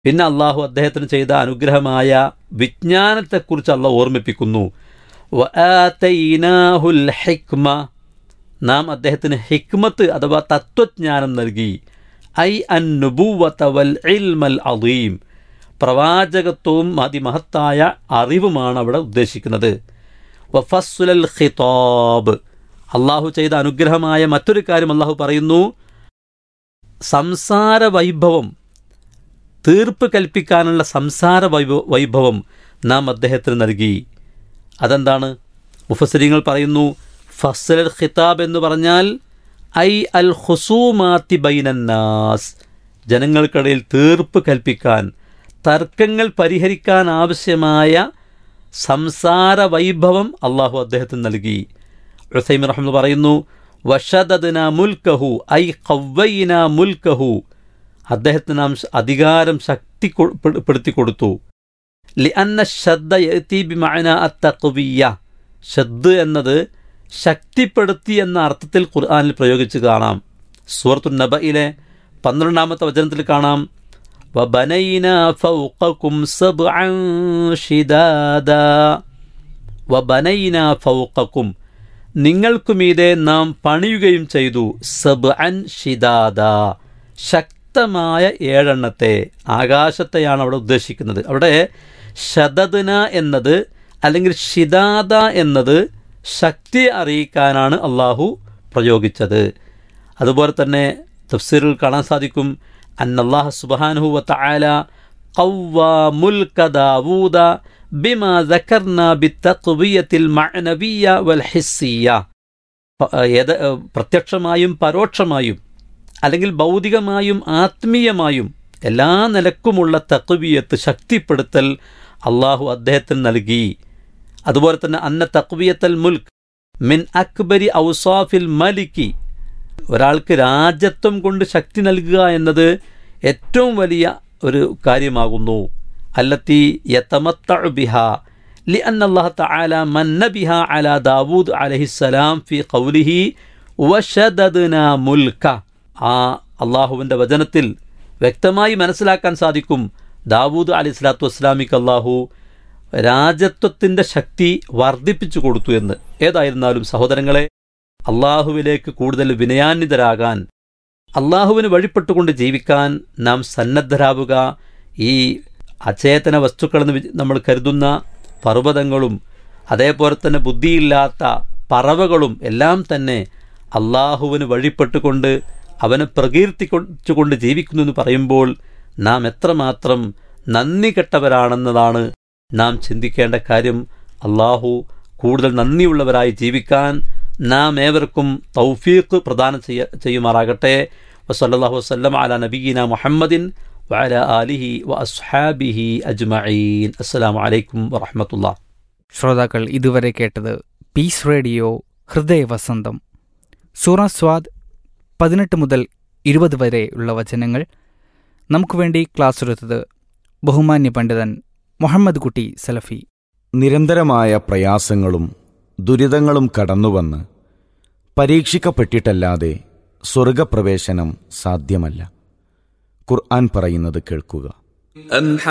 പിന്നെ അള്ളാഹു അദ്ദേഹത്തിന് ചെയ്ത അനുഗ്രഹമായ വിജ്ഞാനത്തെക്കുറിച്ച് അള്ളാഹ് ഓർമ്മിപ്പിക്കുന്നു വആതൈനാഹുൽ ഹിക്മ നാം അദ്ദേഹത്തിന് ഹിക്മത്ത് അഥവാ തത്വജ്ഞാനം നൽകി ഐ അൻ നുബൂവത വൽ ഇൽമൽ അദീം പ്രവാചകത്വവും അതിമഹത്തായ അറിവുമാണ് അവിടെ ഉദ്ദേശിക്കുന്നത് വഫസ്സുലൽ ഖിതാബ് അള്ളാഹു ചെയ്ത അനുഗ്രഹമായ മറ്റൊരു കാര്യം അള്ളാഹു പറയുന്നു സംസാര വൈഭവം തീർപ്പ് കൽപ്പിക്കാനുള്ള സംസാര വൈഭവ വൈഭവം നാം അദ്ദേഹത്തിന് നൽകി അതെന്താണ് മുഫസരിങ്ങൾ പറയുന്നു ഫസൽ ഖിതാബ് എന്ന് പറഞ്ഞാൽ ഐ അൽ ഹുസൂമാത്തി ബൈനന്നാസ് ജനങ്ങൾക്കിടയിൽ തീർപ്പ് കൽപ്പിക്കാൻ തർക്കങ്ങൾ പരിഹരിക്കാൻ ആവശ്യമായ സംസാര വൈഭവം അള്ളാഹു അദ്ദേഹത്തിന് നൽകി ഉസൈം റഹ്മദ് പറയുന്നു വഷദന മുൽക്കഹു ഐ കവ്വൈന മുൽക്കഹു അദ്ദേഹത്തിന് നാം അധികാരം ശക്തി പെടുത്തി കൊടുത്തു ലി അന്ന ശ്രദ്ധ ബിമഅന അത്തഖ്വിയ ഷദ് എന്നത് ശക്തിപ്പെടുത്തി എന്ന അർത്ഥത്തിൽ ഖുർആനിൽ പ്രയോഗിച്ച് കാണാം സൂറത്തു നബയിലെ പന്ത്രണ്ടാമത്തെ വചനത്തിൽ കാണാം വബനൈന ഫൗഖക്കും സബ്അൻ ഷിദാദ വബനൈന ഫൗഖക്കും നിങ്ങൾക്കുമീതെ നാം പണിയുകയും ചെയ്തു സബ്അൻ ഷിദാദ ശക്തമായ ഏഴെണ്ണത്തെ ആകാശത്തെയാണ് അവിടെ ഉദ്ദേശിക്കുന്നത് അവിടെ ശതദ്ന എന്നത് അല്ലെങ്കിൽ ഷിദാദ എന്നത് ശക്തി അറിയിക്കാനാണ് അള്ളാഹു പ്രയോഗിച്ചത് അതുപോലെ തന്നെ തഫ്സീറിൽ കാണാൻ സാധിക്കും അന്നല്ലാഹ് സുബാനുഹു വത്തആല قوى ملك داوود بما ذكرنا بالتقوية المعنوية والحسية ഏത് പ്രത്യക്ഷമായും പരോക്ഷമായും അല്ലെങ്കിൽ ഭൗതികമായും ആത്മീയമായും എല്ലാ നിലക്കുമുള്ള തക്വിയത്ത് ശക്തിപ്പെടുത്തൽ അള്ളാഹു അദ്ദേഹത്തിന് നൽകി അതുപോലെ തന്നെ അന്ന തക്വിയത്തൽ മുൽക്ക് മിൻ അക്ബരി ഔസാഫിൽ മലിക്കി ഒരാൾക്ക് രാജ്യത്വം കൊണ്ട് ശക്തി നൽകുക എന്നത് ഏറ്റവും വലിയ ഒരു കാര്യമാകുന്നു അല്ലത്തി യതമത്ത ബിഹ ലി അന്നല്ലാഹ തആല മന്ന ബിഹ അലാ ദാവൂദ് അലൈഹിസ്സലാം ഫി ഖൗലിഹി വശദദ്ന മുൽക ആ അള്ളാഹുവിൻ്റെ വചനത്തിൽ വ്യക്തമായി മനസ്സിലാക്കാൻ സാധിക്കും ദാവൂദ് അലി സ്വലാത്തു വസ്സലാമിക്ക് അള്ളാഹു രാജത്വത്തിൻ്റെ ശക്തി വർദ്ധിപ്പിച്ചു കൊടുത്തു എന്ന് ഏതായിരുന്നാലും സഹോദരങ്ങളെ അള്ളാഹുവിലേക്ക് കൂടുതൽ വിനയാന്വിതരാകാൻ അള്ളാഹുവിന് വഴിപ്പെട്ടുകൊണ്ട് ജീവിക്കാൻ നാം സന്നദ്ധരാവുക ഈ അചേതന വസ്തുക്കളെന്ന് നമ്മൾ കരുതുന്ന പർവ്വതങ്ങളും അതേപോലെ തന്നെ ബുദ്ധിയില്ലാത്ത പറവകളും എല്ലാം തന്നെ അള്ളാഹുവിന് വഴിപ്പെട്ടുകൊണ്ട് അവനെ പ്രകീർത്തിച്ചുകൊണ്ട് ജീവിക്കുന്നു എന്ന് പറയുമ്പോൾ നാം എത്രമാത്രം നന്ദി കെട്ടവരാണെന്നതാണ് നാം ചിന്തിക്കേണ്ട കാര്യം അള്ളാഹു കൂടുതൽ നന്ദിയുള്ളവരായി ജീവിക്കാൻ നാം ഏവർക്കും തൗഫീഖ് പ്രദാനം ചെയ്യ ചെയ്യുമാറാകട്ടെ വസല്ലാഹു വസ്ലം അല നബീന മുഹമ്മദിൻ വഅല ആലിഹി വ അസ്ഹാബിഹി അജ്മഈൻ അസ്സലാമു അലൈക്കും വറഹമത്തുള്ള ശ്രോതാക്കൾ ഇതുവരെ കേട്ടത് പീസ് റേഡിയോ ഹൃദയവസന്തം സൂറ സ്വാദ് പതിനെട്ട് മുതൽ ഇരുപത് വരെ ഉള്ള വചനങ്ങൾ നമുക്ക് വേണ്ടി ക്ലാസ് എടുത്തത് ബഹുമാന്യ പണ്ഡിതൻ മുഹമ്മദ് കുട്ടി സലഫി നിരന്തരമായ പ്രയാസങ്ങളും ദുരിതങ്ങളും കടന്നുവന്ന് പരീക്ഷിക്കപ്പെട്ടിട്ടല്ലാതെ സ്വർഗപ്രവേശനം സാധ്യമല്ല ഖുർആൻ പറയുന്നത് കേൾക്കുക أم